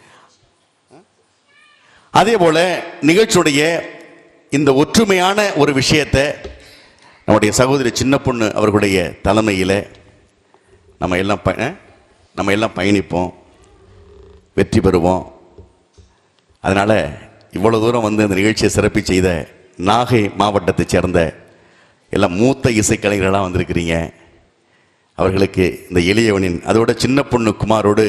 அதே போல நிகழ்ச்சியுடைய இந்த ஒற்றுமையான ஒரு விஷயத்தை நம்முடைய சகோதரி சின்ன பொண்ணு அவர்களுடைய தலைமையில் நம்ம எல்லாம் ப அஹ்? நம்ம எல்லாம் பயணிப்போம் வெற்றி பெறுவோம் அதனால் இவ்வளோ தூரம் வந்து இந்த நிகழ்ச்சியை சிறப்பி செய்த நாகை மாவட்டத்தைச் சேர்ந்த எல்லாம் மூத்த இசைக்கலைஞர்களாக வந்திருக்கிறீங்க அவர்களுக்கு இந்த எளியவனின் அதோட சின்ன பொண்ணு குமாரோடு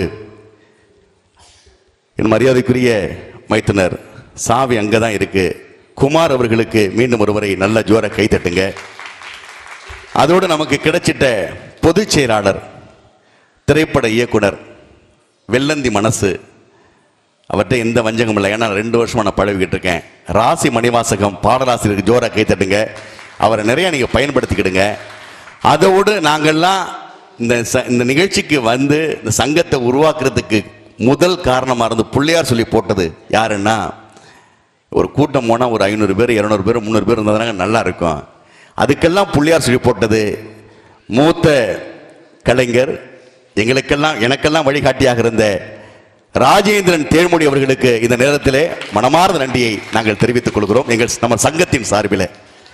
என் மரியாதைக்குரிய மைத்துனர் சாவி அங்கே தான் இருக்கு குமார் அவர்களுக்கு மீண்டும் ஒருமுறை நல்ல ஜோர கை தட்டுங்க அதோடு நமக்கு கிடைச்சிட்ட பொதுச் செயலாளர் திரைப்பட இயக்குனர் வெள்ளந்தி மனசு அவர்கிட்ட எந்த வஞ்சகம் இல்லை ஏன்னா ரெண்டு வருஷமா நான் பழகிக்கிட்டு இருக்கேன் ராசி மணிவாசகம் பாடலாசிரியருக்கு ஜோரா கை தட்டுங்க அவரை நிறைய நீங்கள் பயன்படுத்திக்கிடுங்க அதோடு நாங்கள்லாம் இந்த ச- இந்த நிகழ்ச்சிக்கு வந்து இந்த சங்கத்தை உருவாக்குறதுக்கு முதல் காரணமாக இருந்து பிள்ளையார் சொல்லி போட்டது யாருன்னா ஒரு கூட்டம் போனால் ஒரு ஐநூறு பேர் இரநூறு பேர் முந்நூறு பேர் இருந்தால் நல்லா இருக்கும் அதுக்கெல்லாம் புள்ளியார் சொல்லி போட்டது மூத்த கலைஞர் எங்களுக்கெல்லாம் எனக்கெல்லாம் வழிகாட்டியாக இருந்த ராஜேந்திரன் தேன்மொழி அவர்களுக்கு இந்த நேரத்திலே மனமார்ந்த நன்றியை நாங்கள் தெரிவித்துக் கொள்கிறோம் எங்கள் நம்ம சங்கத்தின் சார்பில்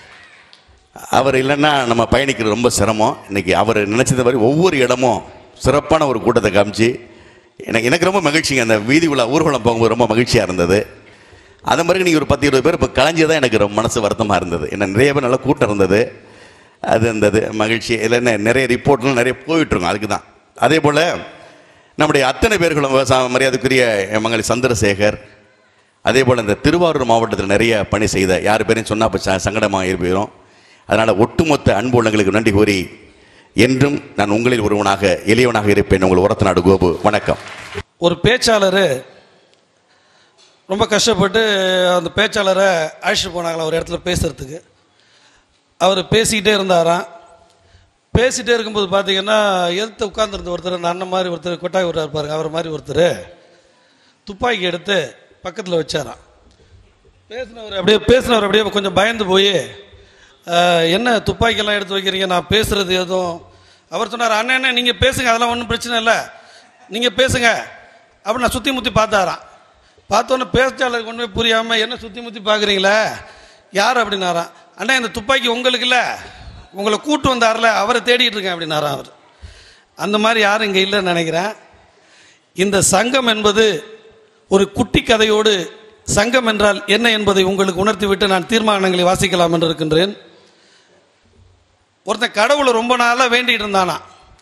அவர் இல்லைன்னா நம்ம பயணிக்கிறது ரொம்ப சிரமம் இன்னைக்கு அவர் நினைச்சது மாதிரி ஒவ்வொரு இடமும் சிறப்பான ஒரு கூட்டத்தை காமிச்சு எனக்கு எனக்கு ரொம்ப மகிழ்ச்சிங்க அந்த வீதி உலா ஊர்வலம் போகும்போது ரொம்ப மகிழ்ச்சியாக இருந்தது அது மாதிரி நீங்கள் ஒரு பத்து இருபது பேர் இப்போ கலைஞ்சது தான் எனக்கு ரொம்ப மனசு வருத்தமாக இருந்தது என்ன நிறைய பேர் நல்லா கூட்டம் இருந்தது அது இருந்தது மகிழ்ச்சி இதில் என்ன நிறைய ரிப்போர்ட்லாம் நிறைய போயிட்டுருங்க அதுக்கு தான் அதே போல் நம்முடைய அத்தனை பேர்களும் ச- மரியாதைக்குரிய மங்களி சந்திரசேகர் அதே போல் இந்த திருவாரூர் மாவட்டத்தில் நிறைய பணி செய்த யார் பேரையும் சொன்னால் இப்போ சங்கடமாக இருப்போம் அதனால் ஒட்டுமொத்த அன்பு உள்ளங்களுக்கு நன்றி கூறி என்றும் நான் உங்களில் ஒருவனாக எளியவனாக இருப்பேன் உங்கள் உரத்தநாடு கோபு வணக்கம் ஒரு பேச்சாளர் ரொம்ப கஷ்டப்பட்டு அந்த பேச்சாளரை அழைச்சிட்டு போனாங்களா ஒரு இடத்துல பேசுறதுக்கு அவர் பேசிக்கிட்டே இருந்தாராம் பேசிகிட்டே இருக்கும்போது பார்த்தீங்கன்னா எதிர்த்து உட்காந்துருந்த ஒருத்தர் அந்த அண்ணன் மாதிரி ஒருத்தர் கொட்டாய் விடுறாரு பாருங்க அவர் மாதிரி ஒருத்தர் துப்பாக்கி எடுத்து பக்கத்தில் வச்சாராம் பேசினவர் அப்படியே பேசினவர் அப்படியே கொஞ்சம் பயந்து போய் "அஹ், என்ன துப்பாக்கியெல்லாம் எடுத்து வைக்கிறீங்க நான் பேசுறது எதுவும் அவர் சொன்னார் அண்ணன் அண்ணன் நீங்கள் பேசுங்க அதெல்லாம் ஒன்றும் பிரச்சனை இல்லை நீங்கள் பேசுங்க அப்படி நான் சுற்றி முற்றி பார்த்தாராம் பார்த்தோன்னே பேச்சாளருக்கு ஒன்றுமே புரியாமல் என்ன சுற்றி முற்றி பார்க்குறீங்களே யார் அப்படின்னாராம் அண்ணா இந்த துப்பாக்கி உங்களுக்கு இல்லை உங்களை கூட்டு வந்தார்ல அவரை தேடிட்டு இருக்கேன் அப்படின்னாராம் அவர் அந்த மாதிரி யாரும் இங்கே இல்லைன்னு நினைக்கிறேன் இந்த சங்கம் என்பது ஒரு குட்டி கதையோடு சங்கம் என்றால் என்ன என்பதை உங்களுக்கு உணர்த்திவிட்டு நான் தீர்மானங்களை வாசிக்கலாம் என்று இருக்கின்றேன் ஒருத்தன் கடவுளை ரொம்ப நாளாக வேண்டிட்டு இருந்தானா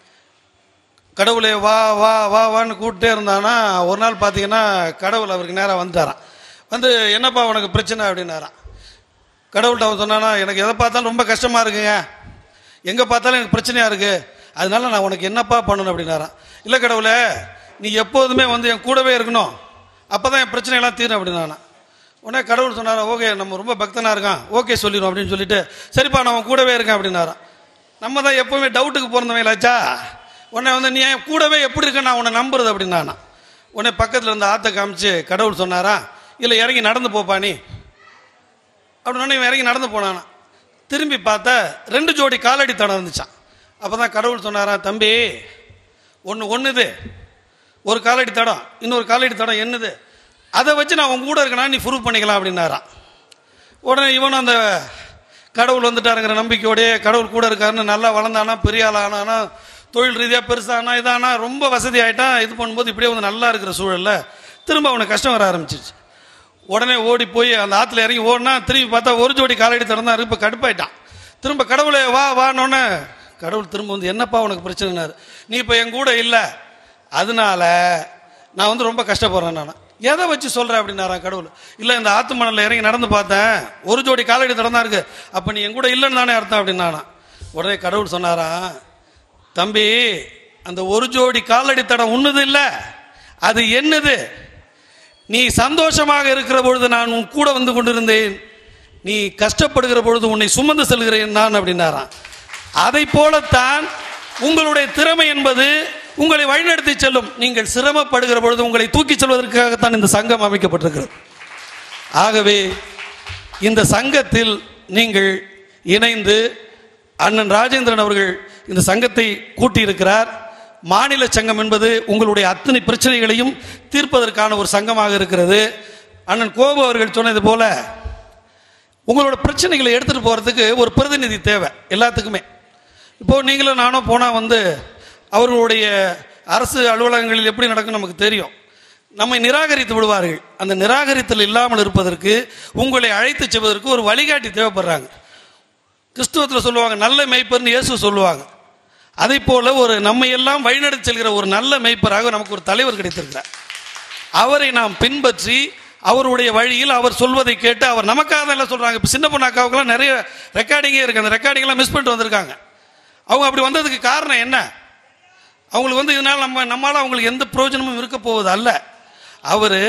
கடவுளே வா வா வா வான்னு கூப்பிட்டே இருந்தானா ஒரு நாள் பார்த்தீங்கன்னா கடவுள் அவருக்கு நேராக வந்துட்டாராம் வந்து என்னப்பா உனக்கு பிரச்சனை அப்படின்னாராம் கடவுள்கிட்ட அவன் சொன்னானா எனக்கு எதை பார்த்தாலும் ரொம்ப கஷ்டமாக இருக்குங்க எங்கே பார்த்தாலும் எனக்கு பிரச்சனையாக இருக்குது அதனால நான் உனக்கு என்னப்பா பண்ணணும் அப்படின்னாராம் இல்லை கடவுளே நீ எப்போதுமே வந்து என் கூடவே இருக்கணும் அப்போ தான் என் பிரச்சனையெல்லாம் தீரும் அப்படின்னானா உடனே கடவுள் சொன்னாரா ஓகே நம்ம ரொம்ப பக்தனாக இருக்கான் ஓகே சொல்லிடும் அப்படின்னு சொல்லிட்டு சரிப்பா நான் உன் கூடவே இருக்கேன் அப்படின்னாராம் நம்ம தான் எப்போவுமே டவுட்டுக்கு பிறந்தவங்களாச்சா உடனே வந்து நீ என் கூடவே எப்படி இருக்க நான் உன்னை நம்புறது அப்படின்னானா உடனே பக்கத்தில் இருந்த ஆற்றை காமிச்சு கடவுள் சொன்னாரா இல்லை இறங்கி நடந்து போப்பா நீ அப்படின்னு இவன் இறங்கி நடந்து போனானா திரும்பி பார்த்தா ரெண்டு ஜோடி காலடி தடம் இருந்துச்சான் அப்போ தான் கடவுள் சொன்னாராம் தம்பி ஒன்று ஒன்றுது ஒரு காலடி தடம் இன்னொரு காலடி தடம் என்னது அதை வச்சு நான் உங்க கூட இருக்கனா நீ ப்ரூவ் பண்ணிக்கலாம் அப்படின்னாராம் உடனே இவனும் அந்த கடவுள் வந்துட்டாருங்கிற நம்பிக்கையோடயே கடவுள் கூட இருக்காருன்னு நல்லா வளர்ந்தானா பெரிய ஆள் ஆனானா தொழில் ரீதியாக பெருசானா இதானா ரொம்ப வசதி ஆயிட்டான் இது பண்ணும்போது இப்படியே வந்து நல்லா இருக்கிற சூழல்ல திரும்ப அவனுக்கு கஷ்டம் வர ஆரம்பிச்சிருச்சு உடனே ஓடி போய் அந்த ஆற்றுல இறங்கி ஓடினா திரும்பி பார்த்தா ஒரு ஜோடி காலடி திறந்தா இப்போ கடுப்பாயிட்டான் திரும்ப கடவுளே வா வானோன்னே கடவுள் திரும்ப வந்து என்னப்பா உனக்கு பிரச்சனைனாரு நீ இப்போ என் கூட இல்லை அதனால நான் வந்து ரொம்ப கஷ்டப்படுறேன் நான் எதை வச்சு சொல்கிறேன் அப்படின்னாரான் கடவுள் இல்லை இந்த ஆத்து மணலில் இறங்கி நடந்து பார்த்தேன் ஒரு ஜோடி காலடி திறந்தா இருக்கு அப்போ நீ என் கூட இல்லைன்னு தானே அர்த்தம் அப்படின்னானா உடனே கடவுள் சொன்னாராம் தம்பி அந்த ஒரு ஜோடி காலடி தடம் உண்ணுது இல்லை அது என்னது நீ சந்தோஷமாக இருக்கிற பொழுது நான் உன் கூட வந்து கொண்டிருந்தேன் நீ கஷ்டப்படுகிற பொழுது உன்னை சுமந்து செல்கிறேன் நான் அப்படின்னாராம் அதை போலத்தான் உங்களுடைய திறமை என்பது உங்களை வழிநடத்தி செல்லும் நீங்கள் சிரமப்படுகிற பொழுது உங்களை தூக்கி செல்வதற்காகத்தான் இந்த சங்கம் அமைக்கப்பட்டிருக்கிறது ஆகவே இந்த சங்கத்தில் நீங்கள் இணைந்து அண்ணன் ராஜேந்திரன் அவர்கள் இந்த சங்கத்தை கூட்டியிருக்கிறார் மாநில சங்கம் என்பது உங்களுடைய அத்தனை பிரச்சனைகளையும் தீர்ப்பதற்கான ஒரு சங்கமாக இருக்கிறது அண்ணன் கோபு அவர்கள் சொன்னது போல உங்களோட பிரச்சனைகளை எடுத்துகிட்டு போகிறதுக்கு ஒரு பிரதிநிதி தேவை எல்லாத்துக்குமே இப்போது நீங்களும் நானும் போனால் வந்து அவர்களுடைய அரசு அலுவலகங்களில் எப்படி நடக்கும் நமக்கு தெரியும் நம்மை நிராகரித்து விடுவார்கள் அந்த நிராகரித்தல் இல்லாமல் இருப்பதற்கு உங்களை அழைத்து செல்வதற்கு ஒரு வழிகாட்டி தேவைப்படுறாங்க கிறிஸ்துவத்தில் சொல்லுவாங்க நல்ல மெய்ப்பர்னு இயேசு சொல்லுவாங்க அதை போல ஒரு நம்மை எல்லாம் வழிநடத்தி செல்கிற ஒரு நல்ல மெய்ப்பராக நமக்கு ஒரு தலைவர் கிடைத்திருக்கிறார் அவரை நாம் பின்பற்றி அவருடைய வழியில் அவர் சொல்வதை கேட்டு அவர் நமக்காக தான் எல்லாம் சொல்றாங்க இப்போ சின்ன பொண்ணு அக்காவுக்கெல்லாம் நிறைய ரெக்கார்டிங்கே இருக்கு அந்த ரெக்கார்டிங்லாம் மிஸ் பண்ணிட்டு வந்திருக்காங்க அவங்க அப்படி வந்ததுக்கு காரணம் என்ன அவங்களுக்கு வந்து இதனால் நம்ம நம்மளால் அவங்களுக்கு எந்த பிரயோஜனமும் இருக்க போவது அல்ல அவர்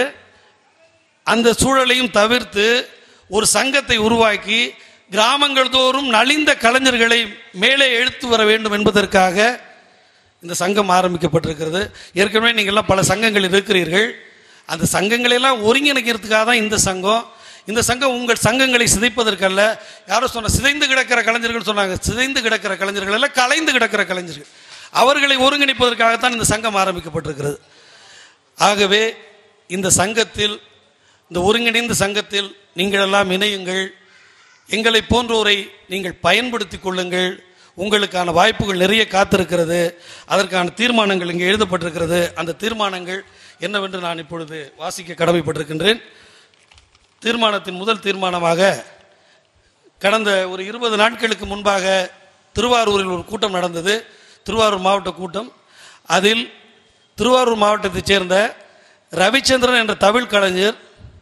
அந்த சூழலையும் தவிர்த்து ஒரு சங்கத்தை உருவாக்கி கிராமங்கள் தோறும் நலிந்த கலைஞர்களை மேலே எழுத்து வர வேண்டும் என்பதற்காக இந்த சங்கம் ஆரம்பிக்கப்பட்டிருக்கிறது ஏற்கனவே நீங்கள்லாம் பல சங்கங்கள் இருக்கிறீர்கள் அந்த சங்கங்களெல்லாம் ஒருங்கிணைக்கிறதுக்காக தான் இந்த சங்கம் இந்த சங்கம் உங்கள் சங்கங்களை சிதைப்பதற்கல்ல யாரோ சொன்ன சிதைந்து கிடக்கிற கலைஞர்கள் சொன்னாங்க சிதைந்து கிடக்கிற கலைஞர்கள் எல்லாம் கலைந்து கிடக்கிற கலைஞர்கள் அவர்களை ஒருங்கிணைப்பதற்காகத்தான் இந்த சங்கம் ஆரம்பிக்கப்பட்டிருக்கிறது ஆகவே இந்த சங்கத்தில் இந்த ஒருங்கிணைந்த சங்கத்தில் நீங்கள் எல்லாம் இணையுங்கள் எங்களை போன்றோரை நீங்கள் பயன்படுத்திக் கொள்ளுங்கள் உங்களுக்கான வாய்ப்புகள் நிறைய காத்திருக்கிறது அதற்கான தீர்மானங்கள் இங்கே எழுதப்பட்டிருக்கிறது அந்த தீர்மானங்கள் என்னவென்று நான் இப்பொழுது வாசிக்க கடமைப்பட்டிருக்கின்றேன் தீர்மானத்தின் முதல் தீர்மானமாக கடந்த ஒரு இருபது நாட்களுக்கு முன்பாக திருவாரூரில் ஒரு கூட்டம் நடந்தது திருவாரூர் மாவட்ட கூட்டம் அதில் திருவாரூர் மாவட்டத்தைச் சேர்ந்த ரவிச்சந்திரன் என்ற தமிழ் கலைஞர்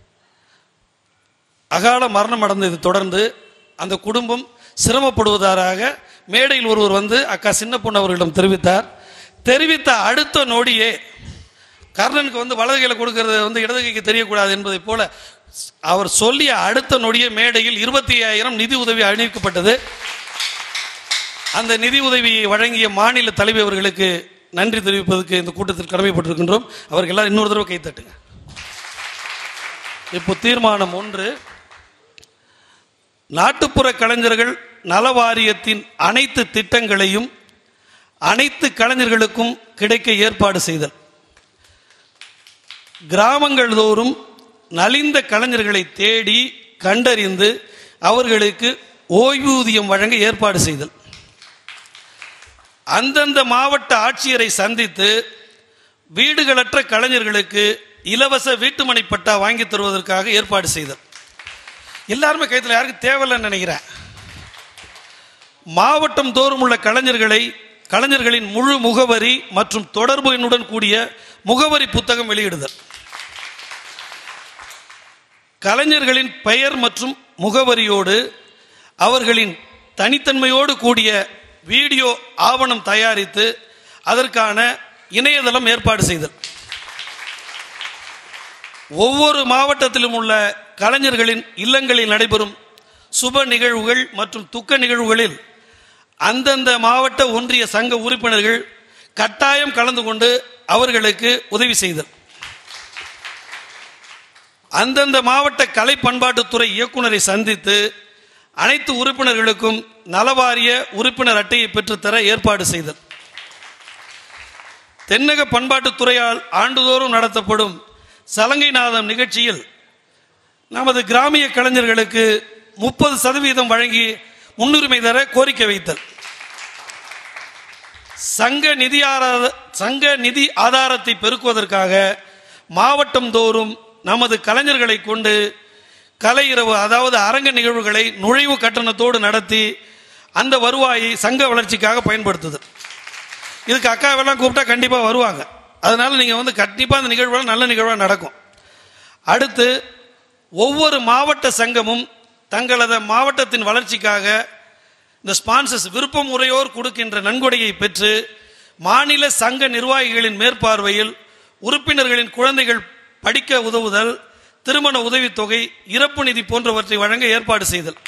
அகால மரணம் அடைந்ததை தொடர்ந்து அந்த குடும்பம் சிரமப்படுவதாக மேடையில் ஒருவர் வந்து அக்கா சின்ன பொண்ணு அவர்களிடம் தெரிவித்தார் தெரிவித்த அடுத்த நொடியே கர்ணனுக்கு வந்து வலது கையில் கொடுக்கறது வந்து இடது கைக்கு தெரியக்கூடாது என்பதைப் போல அவர் சொல்லிய அடுத்த நொடியே மேடையில் இருபத்தி ஐயாயிரம் நிதி உதவி அளிக்கப்பட்டது அந்த நிதி உதவியை வழங்கிய மாநில தலைவர் அவர்களுக்கு நன்றி தெரிவிப்பதற்கு இந்த கூட்டத்தில் கடமைப்பட்டிருக்கின்றோம் அவர்கள் எல்லாரும் இன்னொரு தடவை கைத்தட்டுங்க இப்போ தீர்மானம் ஒன்று நாட்டுப்புற கலைஞர்கள் நல வாரியத்தின் அனைத்து திட்டங்களையும் அனைத்து கலைஞர்களுக்கும் கிடைக்க ஏற்பாடு செய்தல் கிராமங்கள் தோறும் நலிந்த கலைஞர்களை தேடி கண்டறிந்து அவர்களுக்கு ஓய்வூதியம் வழங்க ஏற்பாடு செய்தல் அந்தந்த மாவட்ட ஆட்சியரை சந்தித்து வீடுகளற்ற கலைஞர்களுக்கு இலவச வீட்டுமனை பட்டா வாங்கி தருவதற்காக ஏற்பாடு செய்தல் எல்லாருமே கைத்தில் யாருக்கு தேவையில்லைன்னு நினைக்கிறேன் மாவட்டம் தோறும் உள்ள கலைஞர்களை கலைஞர்களின் முழு முகவரி மற்றும் தொடர்பு எண்ணுடன் கூடிய முகவரி புத்தகம் வெளியிடுதல் கலைஞர்களின் பெயர் மற்றும் முகவரியோடு அவர்களின் தனித்தன்மையோடு கூடிய வீடியோ ஆவணம் தயாரித்து அதற்கான இணையதளம் ஏற்பாடு செய்தல் ஒவ்வொரு மாவட்டத்திலும் உள்ள கலைஞர்களின் இல்லங்களில் நடைபெறும் சுப நிகழ்வுகள் மற்றும் துக்க நிகழ்வுகளில் அந்தந்த மாவட்ட ஒன்றிய சங்க உறுப்பினர்கள் கட்டாயம் கலந்து கொண்டு அவர்களுக்கு உதவி செய்தல் அந்தந்த மாவட்ட கலை பண்பாட்டுத்துறை இயக்குனரை சந்தித்து அனைத்து உறுப்பினர்களுக்கும் நலவாரிய உறுப்பினர் அட்டையை பெற்றுத்தர ஏற்பாடு செய்தல் தென்னக பண்பாட்டுத்துறையால் ஆண்டுதோறும் நடத்தப்படும் சலங்கை நாதம் நிகழ்ச்சியில் நமது கிராமிய கலைஞர்களுக்கு முப்பது சதவீதம் வழங்கி முன்னுரிமை தர கோரிக்கை வைத்தல் சங்க நிதி ஆதார சங்க நிதி ஆதாரத்தை பெருக்குவதற்காக மாவட்டம் தோறும் நமது கலைஞர்களை கொண்டு கலை இரவு அதாவது அரங்க நிகழ்வுகளை நுழைவு கட்டணத்தோடு நடத்தி அந்த வருவாயை சங்க வளர்ச்சிக்காக பயன்படுத்துது இதுக்கு அக்காவெல்லாம் கூப்பிட்டா கண்டிப்பாக வருவாங்க அதனால நீங்கள் வந்து கண்டிப்பாக அந்த நிகழ்வுகள் நல்ல நிகழ்வாக நடக்கும் அடுத்து ஒவ்வொரு மாவட்ட சங்கமும் தங்களது மாவட்டத்தின் வளர்ச்சிக்காக இந்த ஸ்பான்சர்ஸ் விருப்ப முறையோர் கொடுக்கின்ற நன்கொடையை பெற்று மாநில சங்க நிர்வாகிகளின் மேற்பார்வையில் உறுப்பினர்களின் குழந்தைகள் படிக்க உதவுதல் திருமண உதவித்தொகை இறப்பு நிதி போன்றவற்றை வழங்க ஏற்பாடு செய்தல்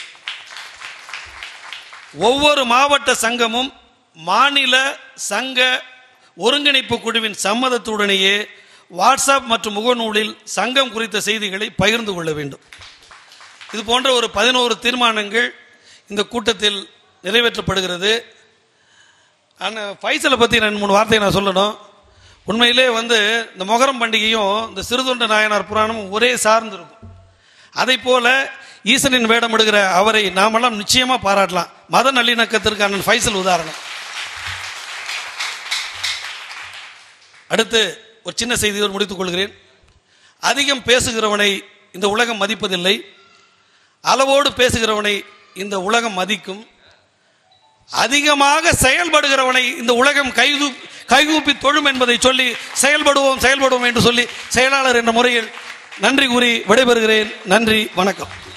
ஒவ்வொரு மாவட்ட சங்கமும் மாநில சங்க ஒருங்கிணைப்பு குழுவின் சம்மதத்துடனேயே வாட்ஸ்அப் மற்றும் முகநூலில் சங்கம் குறித்த செய்திகளை பகிர்ந்து கொள்ள வேண்டும் இது போன்ற ஒரு பதினோரு தீர்மானங்கள் இந்த கூட்டத்தில் நிறைவேற்றப்படுகிறது ஆனால் ஃபைசலை பற்றி ரெண்டு மூணு வார்த்தையை நான் சொல்லணும் உண்மையிலே வந்து இந்த மொகரம் பண்டிகையும் இந்த சிறுதொண்ட நாயனார் புராணமும் ஒரே சார்ந்து இருக்கும் அதை போல ஈசனின் வேடமிடுகிற அவரை நாமெல்லாம் நிச்சயமாக பாராட்டலாம் மத நல்லிணக்கத்திற்கு அண்ணன் ஃபைசல் உதாரணம் அடுத்து ஒரு சின்ன செய்தியோடு முடித்துக் கொள்கிறேன் அதிகம் பேசுகிறவனை இந்த உலகம் மதிப்பதில்லை அளவோடு பேசுகிறவனை இந்த உலகம் மதிக்கும் அதிகமாக செயல்படுகிறவனை இந்த உலகம் கைது கைகூப்பி தொழும் என்பதை சொல்லி செயல்படுவோம் செயல்படுவோம் என்று சொல்லி செயலாளர் என்ற முறையில் நன்றி கூறி விடைபெறுகிறேன் நன்றி வணக்கம்